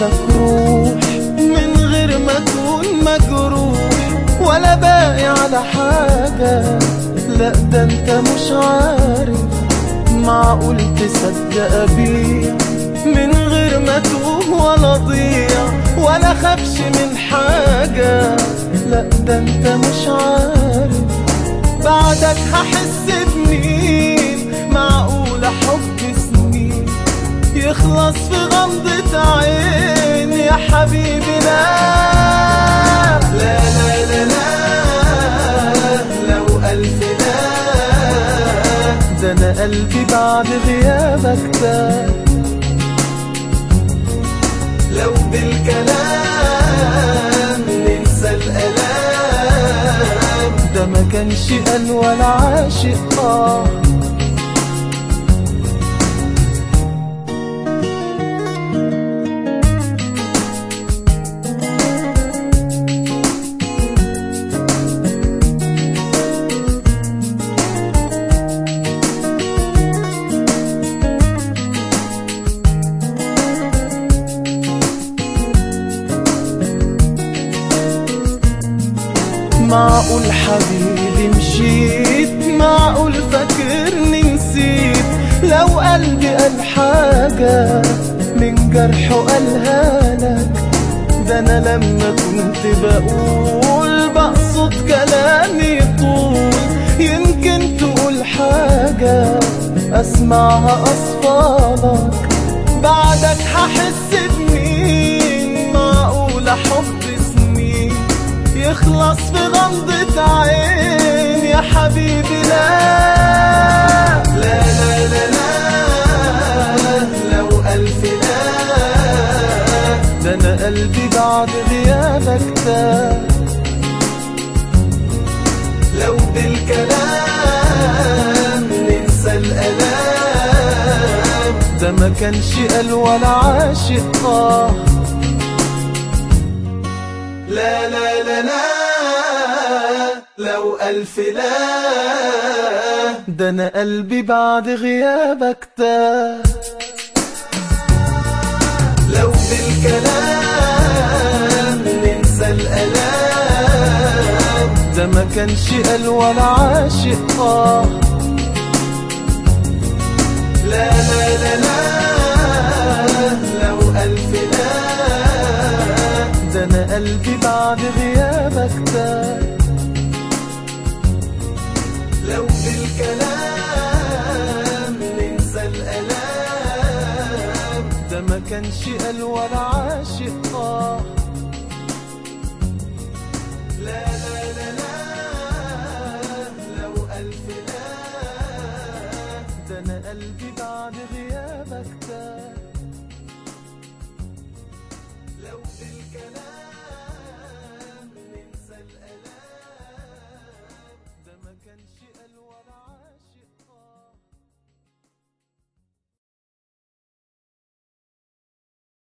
لك روح من غير ما اكون مجروح ولا باقي على حاجة لا ده انت مش عارف معقول تصدق بيه من غير ما توه ولا ضيع ولا خافش من حاجة لا ده انت مش عارف بعدك هحس بمين معقول حب سنين يخلص في غمضة عين يا حبيبي لا لا لا لا لا لو ألف لا ده أنا قلبي بعد غيابك ده لو بالكلام ننسى الألام ده ما كانش قال ولا عاشق آه معقول حبيبي مشيت معقول فاكرني نسيت لو قلبي قال حاجة من جرحه قالها لك ده انا لما كنت بقول بقصد كلامي طول يمكن تقول حاجة اسمعها اصفالك بعدك هحس بمين معقول حب سنين يخلص في غمضة عين يا حبيبي لا لا لا لا لا لو ألف لا ده أنا قلبي بعد غيابك ده لو بالكلام ننسى الألام ده ما كانش قال ولا عاشق آه لا لا لا لا لو ألف لا ده أنا قلبي بعد غيابك ده لو بالكلام ننسى الألام ده ما كانش قال ولا عاشق آه لا لا لا لا لو ألف لا ده انا قلبي بعد غيابك ده لو بالكلام ننسى الالام ده ما كانش قال ولا عاشق آه لا لا لا لا لو ألف لا ده أنا قلبي بعد غيابك ده لو بالكلام